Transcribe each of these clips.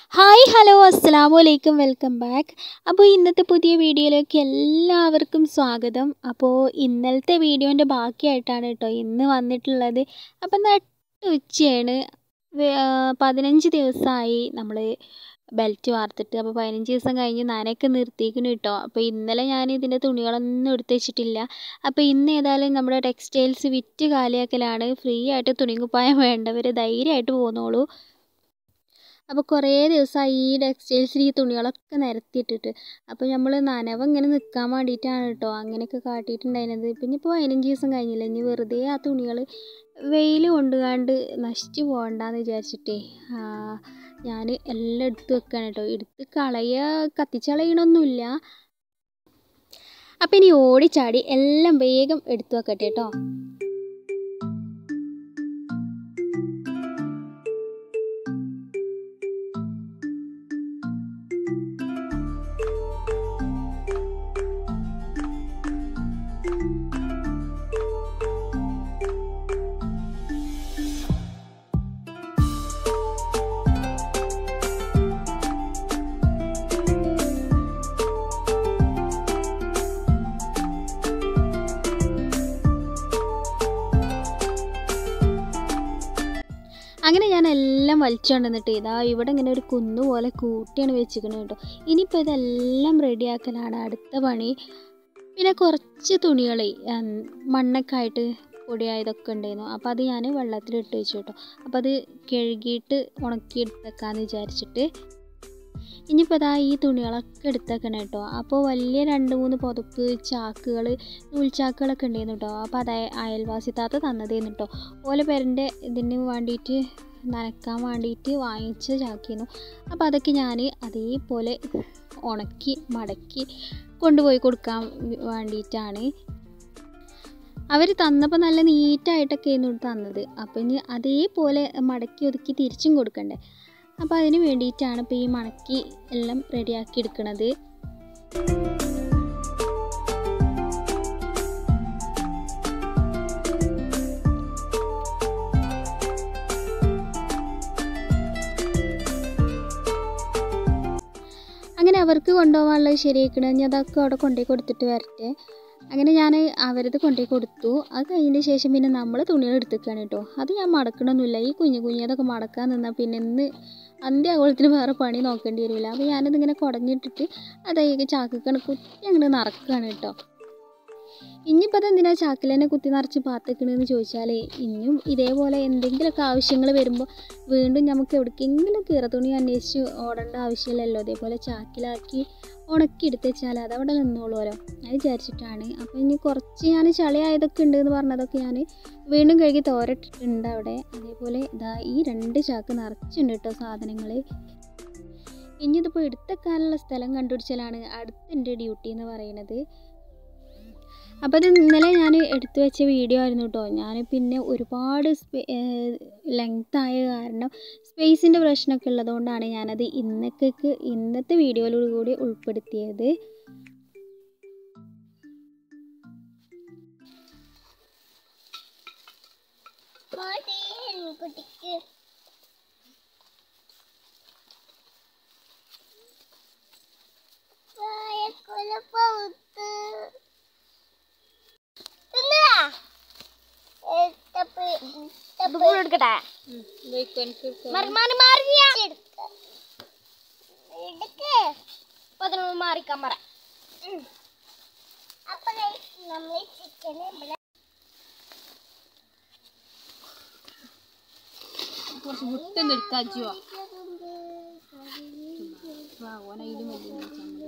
hi hello അസ്സാം വലൈക്കും welcome back അപ്പോൾ ഇന്നത്തെ പുതിയ വീഡിയോയിലേക്ക് എല്ലാവർക്കും സ്വാഗതം അപ്പോൾ ഇന്നലത്തെ വീഡിയോൻ്റെ ബാക്കിയായിട്ടാണ് കേട്ടോ ഇന്ന് വന്നിട്ടുള്ളത് അപ്പം നട്ട് ഉച്ചയാണ് വേ- ആ, പതിനഞ്ച് ദിവസമായി നമ്മൾ ബെൽറ്റ് വാർത്തിട്ട് അപ്പോൾ പതിനഞ്ച് ദിവസം കഴിഞ്ഞ് നനയൊക്കെ നിർത്തിയിരിക്കുന്നു കേട്ടോ അപ്പോൾ ഇന്നലെ ഞാൻ ഇതിൻ്റെ തുണികളൊന്നും എടുത്ത് വെച്ചിട്ടില്ല അപ്പോൾ ഇന്ന് ഏതായാലും നമ്മുടെ ടെക്സ്റ്റൈൽസ് വിറ്റ് കാലിയാക്കലാണ് ഫ്രീ ആയിട്ട് തുണിക്കുപ്പായം വേണ്ടവർ ധൈര്യമായിട്ട് പോന്നോളൂ അപ്പോൾ കുറേ ദിവസമായി ഈ ടെക്സ്റ്റൈൽസിൽ ഈ തുണികളൊക്കെ നിരത്തിയിട്ടിട്ട് അപ്പോൾ നമ്മൾ നനവ് ഇങ്ങനെ നിൽക്കാൻ വേണ്ടിയിട്ടാണ് കേട്ടോ അങ്ങനെയൊക്കെ കാട്ടിയിട്ടുണ്ടായിരുന്നത് പിന്നെ ഇപ്പോൾ പതിനഞ്ച് ദിവസം കഴിഞ്ഞില്ല ഇനി വെറുതെ ആ തുണികൾ വെയിൽ കൊണ്ടുകാണ്ട് നശിച്ചു പോകണ്ടെന്ന് വിചാരിച്ചിട്ടേ ഞാൻ എല്ലാം എടുത്ത് വെക്കുകയാണ് കേട്ടോ എടുത്ത് കളയ കത്തിച്ച് കളയണമൊന്നുമില്ല അപ്പം ഇനി ഓടിച്ചാടി എല്ലാം വേഗം എടുത്തു വെക്കട്ടെ കേട്ടോ അങ്ങനെ ഞാൻ എല്ലാം വലിച്ചു കൊണ്ടുവന്നിട്ട് ഇതാ ഇവിടെ ഇങ്ങനെ ഒരു കുന്നു പോലെ കൂട്ടിയാണ് വെച്ചിരിക്കുന്നത് കേട്ടോ ഇനിയിപ്പോൾ ഇതെല്ലാം റെഡിയാക്കലാണ് അടുത്ത പണി പിന്നെ കുറച്ച് തുണികൾ മണ്ണൊക്കെ ആയിട്ട് പൊടിയായതൊക്കെ ഉണ്ടായിരുന്നു അപ്പോൾ അത് ഞാൻ വെള്ളത്തിലിട്ട് വെച്ചു കേട്ടോ അപ്പോൾ അത് കഴുകിയിട്ട് ഉണക്കി എടുത്തേക്കാന്ന് വിചാരിച്ചിട്ട് ഇനിയിപ്പോൾ ഇതാ ഈ തുണികളൊക്കെ എടുത്തേക്കണം കേട്ടോ അപ്പോൾ വലിയ രണ്ട് മൂന്ന് പുതപ്പ് ചാക്കുകൾ നൂൽച്ചാക്കുകളൊക്കെ ഉണ്ടായിരുന്നു കേട്ടോ അപ്പോൾ അത് അയ- അയൽവാസി താത്ത തന്നതേന്ന് കേട്ടോ ഓല പേരൻ്റെ ഇതിന് വേണ്ടിയിട്ട് നനക്കാൻ വേണ്ടിയിട്ട് വാങ്ങിച്ച ചാക്കിയിരുന്നു അപ്പോൾ അതൊക്കെ ഞാൻ അതേപോലെ ഉണക്കി മടക്കി കൊണ്ടുപോയി കൊടുക്കാൻ വേണ്ടിയിട്ടാണ് അവർ തന്നപ്പോൾ നല്ല നീറ്റായിട്ടൊക്കെ ആയിരുന്നു തന്നത് അപ്പോൾ ഇനി അതേപോലെ മടക്കി ഒതുക്കി തിരിച്ചും കൊടുക്കണ്ടേ അപ്പോൾ അതിന് വേണ്ടിയിട്ടാണ് ഇപ്പോൾ ഈ മടക്കി എല്ലാം റെഡിയാക്കി എടുക്കുന്നത് അങ്ങനെ അവർക്ക് കൊണ്ടുപോകാനുള്ളത് ശരിയാക്കണം ഞാൻ അതൊക്കെ അവിടെ കൊണ്ടുപോയി കൊടുത്തിട്ട് വരട്ടെ അങ്ങനെ ഞാൻ അവരത് കൊണ്ടുപോയി കൊടുത്തു അത് കഴിഞ്ഞതിന് ശേഷം പിന്നെ നമ്മൾ തുണികൾ എടുത്തേക്കാണ് കേട്ടോ അത് ഞാൻ മടക്കണമൊന്നുമില്ല ഈ കുഞ്ഞു കുഞ്ഞതൊക്കെ മടക്കാൻ നിന്നാൽ പിന്നെ ഇന്ന് അന്ത്യ ആകുളത്തിന് വേറെ പണി നോക്കേണ്ടി വരില്ല അപ്പോൾ ഞാനതിങ്ങനെ കുടഞ്ഞിട്ടിട്ട് അതായത് ചാക്കിക്കണ കുത്തി അങ്ങോട്ട് നിറക്കുകയാണ് കേട്ടോ ഇനിയിപ്പോൾ അതെന്തിനാ ചാക്കിൽ തന്നെ കുത്തി നിറച്ച് പാത്തക്കണെന്ന് ചോദിച്ചാൽ ഇനിയും ഇതേപോലെ എന്തെങ്കിലുമൊക്കെ ആവശ്യങ്ങൾ വരുമ്പോൾ വീണ്ടും നമുക്ക് എവിടേക്കെങ്കിലും കീറ തുണി അന്വേഷിച്ച് ഓടേണ്ട ആവശ്യമില്ലല്ലോ അതേപോലെ ചാക്കിലാക്കി ഉണക്കി എടുത്ത് വെച്ചാൽ അതവിടെ നിന്നോളൂല്ലോ അത് വിചാരിച്ചിട്ടാണ് അപ്പോൾ ഇനി കുറച്ച് ഞാൻ ചളിയായതൊക്കെ ഉണ്ട് എന്ന് പറഞ്ഞതൊക്കെ ഞാൻ വീണ്ടും കഴുകി തോരട്ടിട്ടുണ്ട് അവിടെ അതേപോലെ ഇതാ ഈ രണ്ട് ചാക്ക് നിറച്ചുണ്ട് കേട്ടോ സാധനങ്ങൾ ഇനി ഇതിപ്പോൾ എടുത്തേക്കാനുള്ള സ്ഥലം കണ്ടുപിടിച്ചാലാണ് അടുത്ത എൻ്റെ ഡ്യൂട്ടി എന്ന് പറയുന്നത് അപ്പോൾ ഇത് ഇന്നലെ ഞാൻ എടുത്തു വെച്ച വീഡിയോ ആയിരുന്നു കേട്ടോ ഞാൻ പിന്നെ ഒരുപാട് ലെങ്ത് ആയ കാരണം സ്പേസിൻ്റെ പ്രശ്നമൊക്കെ ഉള്ളതുകൊണ്ടാണ് ഞാനത് ഇന്നത്തേക്ക് ഇന്നത്തെ വീഡിയോയിലൂടെ കൂടി ഉൾപ്പെടുത്തിയത് കുട്ടിക്ക് വായക്കൊല പൗത്ത് എടുക്കട്ടെ മാറിക്കാൻ പറ അപ്പൊ നമ്മൾ ചിക്കൻ ഇവിടെ കുറച്ച് വിട്ടൊന്നും എടുക്കാച്ചോ ഓനയിലും വലിയ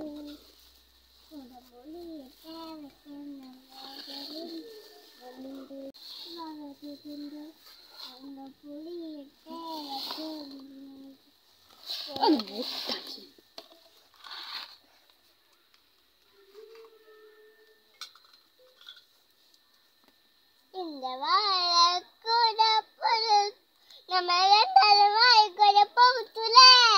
இந்த வாழைக்கூட பொருள் நம்ம ரெண்டாலும் வாழைக்கூட போகத்துல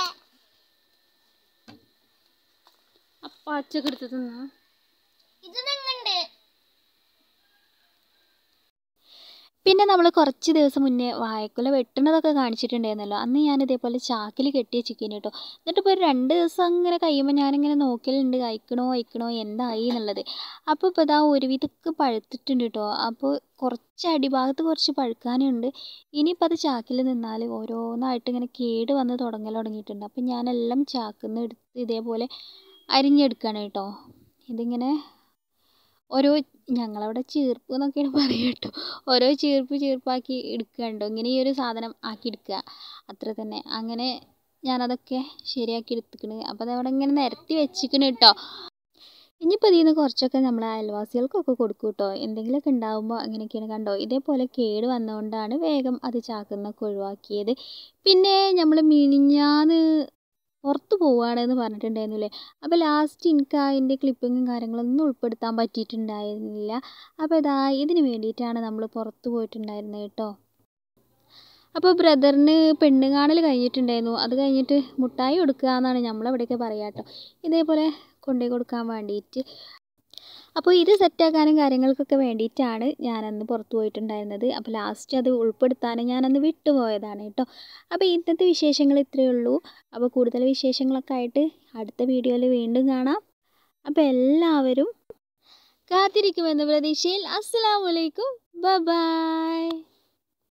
അപ്പം അച്ചൊക്കെ എടുത്ത് തിന്നാ ഇത് നിങ്ങണ്ട് പിന്നെ നമ്മൾ കുറച്ച് ദിവസം മുന്നേ വാഴക്കുല വെട്ടുന്നതൊക്കെ കാണിച്ചിട്ടുണ്ടായിരുന്നല്ലോ അന്ന് ഞാൻ ഇതേപോലെ ചാക്കിൽ കെട്ടി വെച്ചിരിക്കുന്നു കേട്ടോ എന്നിട്ട് ഇപ്പോൾ ഒരു രണ്ട് ദിവസം അങ്ങനെ കഴിയുമ്പോൾ ഞാനിങ്ങനെ നോക്കലുണ്ട് കഴിക്കണോ കഴിക്കണോ എന്തായി എന്നുള്ളത് അപ്പോൾ ഇപ്പോൾ ഇതാ ഒരുവിധമൊക്കെ പഴുത്തിട്ടുണ്ട് കേട്ടോ അപ്പോൾ കുറച്ച് അടിഭാഗത്ത് കുറച്ച് പഴുക്കാനുണ്ട് ഇനിയിപ്പോൾ അത് ചാക്കിൽ നിന്നാൽ ഓരോന്നായിട്ട് ഇങ്ങനെ കേട് വന്ന് തുടങ്ങൽ തുടങ്ങിയിട്ടുണ്ട് അപ്പോൾ ഞാനെല്ലാം ചാക്കിൽ നിന്ന് എടുത്ത് ഇതേപോലെ അരിഞ്ഞെടുക്കുകയാണ് കേട്ടോ ഇതിങ്ങനെ ഓരോ ഞങ്ങളവിടെ ചീർപ്പ് എന്നൊക്കെയാണ് പറയുക കേട്ടോ ഓരോ ചീർപ്പ് ചീർപ്പാക്കി എടുക്കുകയുണ്ടോ ഇങ്ങനെ ഈ ഒരു സാധനം ആക്കി എടുക്കുക അത്ര തന്നെ അങ്ങനെ ഞാനതൊക്കെ ശരിയാക്കി എടുത്തിക്കണ് അപ്പോൾ അതവിടെ ഇങ്ങനെ നിരത്തി വെച്ചിക്കണ് കേട്ടോ ഇനിയിപ്പോൾ ഇതിൽ നിന്ന് കുറച്ചൊക്കെ നമ്മൾ അയൽവാസികൾക്കൊക്കെ കൊടുക്കും കേട്ടോ എന്തെങ്കിലുമൊക്കെ ഉണ്ടാകുമ്പോൾ അങ്ങനെയൊക്കെയാണ് കണ്ടോ ഇതേപോലെ കേട് വന്നുകൊണ്ടാണ് വേഗം അത് ചാക്കുന്നൊക്കെ ഒഴിവാക്കിയത് പിന്നെ നമ്മൾ മിനിഞ്ഞാന്ന് പുറത്ത് പോവുകയാണെന്ന് പറഞ്ഞിട്ടുണ്ടായിരുന്നില്ലേ അപ്പോൾ ലാസ്റ്റ് എനിക്ക് അതിൻ്റെ ക്ലിപ്പിങ്ങും കാര്യങ്ങളൊന്നും ഉൾപ്പെടുത്താൻ പറ്റിയിട്ടുണ്ടായിരുന്നില്ല അപ്പോൾ ഇതാ ഇതിന് വേണ്ടിയിട്ടാണ് നമ്മൾ പുറത്ത് പോയിട്ടുണ്ടായിരുന്നത് കേട്ടോ അപ്പോൾ ബ്രദറിന് പെണ്ണ് കാണൽ കഴിഞ്ഞിട്ടുണ്ടായിരുന്നു അത് കഴിഞ്ഞിട്ട് മുട്ടായി കൊടുക്കുക എന്നാണ് നമ്മളവിടെയൊക്കെ പറയുക കേട്ടോ ഇതേപോലെ കൊണ്ടുപോയി കൊടുക്കാൻ വേണ്ടിയിട്ട് അപ്പോൾ ഇത് സെറ്റാക്കാനും കാര്യങ്ങൾക്കൊക്കെ വേണ്ടിയിട്ടാണ് ഞാനന്ന് പുറത്ത് പോയിട്ടുണ്ടായിരുന്നത് അപ്പോൾ ലാസ്റ്റ് അത് ഉൾപ്പെടുത്താൻ ഞാനന്ന് വിട്ടുപോയതാണ് കേട്ടോ അപ്പോൾ ഇന്നത്തെ വിശേഷങ്ങൾ ഇത്രയേ ഉള്ളൂ അപ്പോൾ കൂടുതൽ വിശേഷങ്ങളൊക്കെ ആയിട്ട് അടുത്ത വീഡിയോയിൽ വീണ്ടും കാണാം അപ്പോൾ എല്ലാവരും കാത്തിരിക്കുമെന്ന പ്രതീക്ഷയിൽ അസ്സലാമലൈക്കും ബ ബായ്